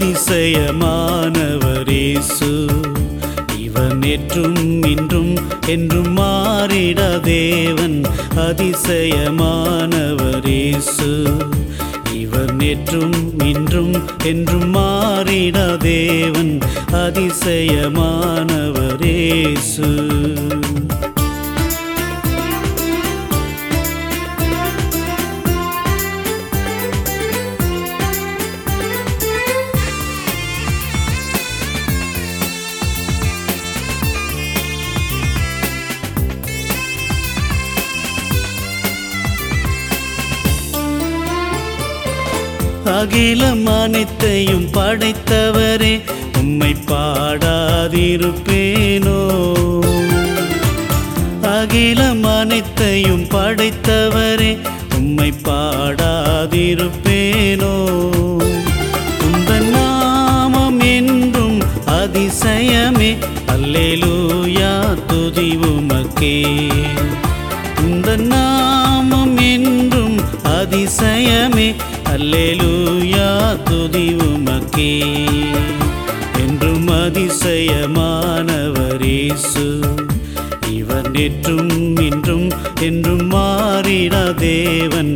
அதிசயமானவரேசு இவன் நேற்றும் இன்றும் என்றும் மாறிட தேவன் அதிசயமானவரேசு இவர் நேற்றும் இன்றும் என்றும் மாறிட தேவன் அதிசயமானவரேசு அகிலம் அனைத்தையும் படைத்தவரே உம்மை பாடாதிருப்பேனோ அகிலம் அனைத்தையும் படைத்தவரே உம்மை பாடாதிருப்பேனோ உந்தன் நாமம் என்றும் அதிசயமே அல்லேலூயா துதி உமக்கே உந்தன் நாமம் என்றும் அதிசயமே அல்லேலூயா துதி உமக்கே என்றும் அதிசயமானவரேசு இவர் நேற்றும் இன்றும் என்றும் மாறிட தேவன்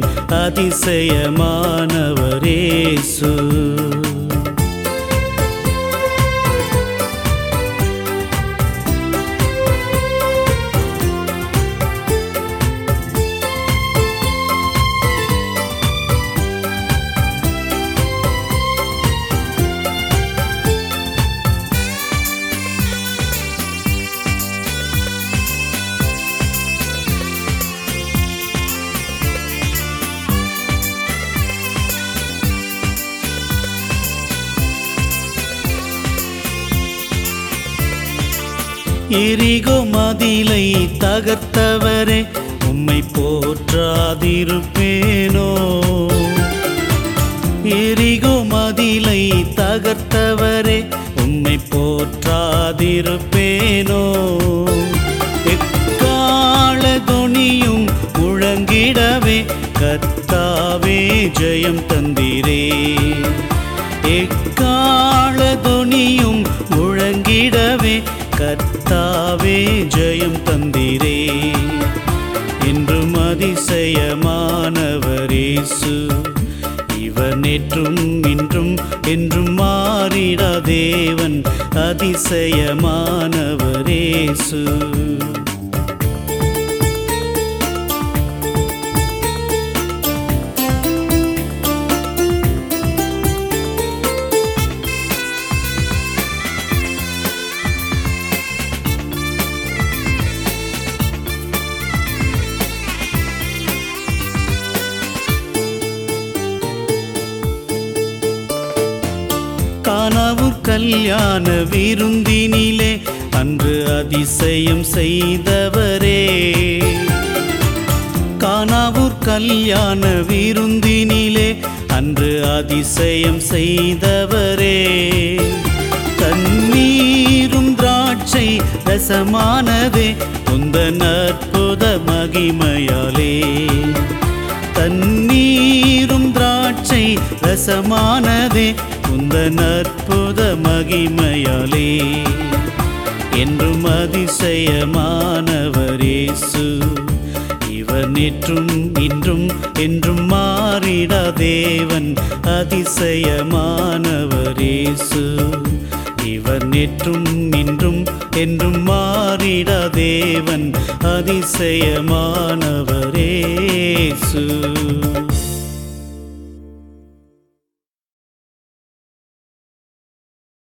அதிசயமானவரேசு எரிகோ மதிலை தகர்த்தவரே உம்மை போற்றாதிருப்பேனோ எரிகோ மதிலை தகர்த்தவரே உம்மை போற்றாதிருப்பேனோ எக்கால துணியும் முழங்கிடவே கத்தாவே ஜெயம் தந்திரே எக்கால துணியும் முழங்கிடவே கர்த்தாவே ஜெயம் தந்திரே என்றும் அதிசயமானவரேசு இவர் நேற்றும் இன்றும் என்றும் மாறிட தேவன் அதிசயமானவரேசு கனவு கல்யாண விருந்தினிலே அன்று அதிசயம் செய்தவரே கானாவூர் கல்யாண விருந்தினிலே அன்று அதிசயம் செய்தவரே தண்ணீரும் திராட்சை ரசமானதே உந்த அற்புத மகிமையாலே தண்ணீரும் திராட்சை ரசமானதே உந்தன் அற்புத மகிமையாலே என்றும் அதிசயமானவரேசு இவர் நேற்றும் இன்றும் என்றும் மாறிட தேவன் அதிசயமானவரேசு இவர் நேற்றும் இன்றும் என்றும் மாறிட தேவன் அதிசயமானவரேசு